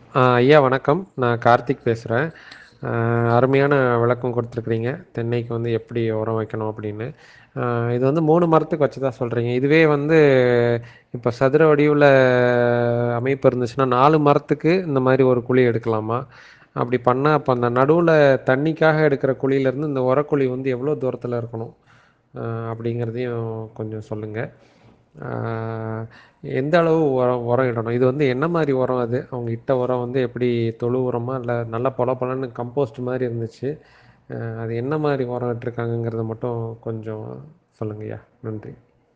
ஆ ஐயா வணக்கம் நான் கார்த்திக் பேசுகிறேன் அருமையான விளக்கம் கொடுத்துருக்குறீங்க தென்னைக்கு வந்து எப்படி உரம் வைக்கணும் அப்படின்னு ஆ, இது வந்து மூணு மரத்துக்கு வச்சதா சொல்கிறீங்க இதுவே வந்து இப்போ சதுர வடிவில் அமைப்பு இருந்துச்சுன்னா நாலு மரத்துக்கு இந்த மாதிரி ஒரு குழி எடுக்கலாமா அப்படி பண்ணால் அப்போ அந்த நடுவில் தண்ணிக்காக எடுக்கிற குழியிலேருந்து இந்த உரக்குழி வந்து எவ்வளோ தூரத்தில் இருக்கணும் ஆ, அப்படிங்கிறதையும் கொஞ்சம் சொல்லுங்கள் ஆஹ் எந்த அளவு உரம் உரம் இடணும் இது வந்து என்ன மாதிரி உரம் அது அவங்க இட்ட உரம் வந்து எப்படி தொழு உரமா இல்லை நல்லா பொல பொலன்னு கம்போஸ்ட் மாதிரி இருந்துச்சு ஆஹ் அது என்ன மாதிரி உரம் இட்டிருக்காங்கங்கிறத மட்டும் கொஞ்சம் சொல்லுங்கய்யா நன்றி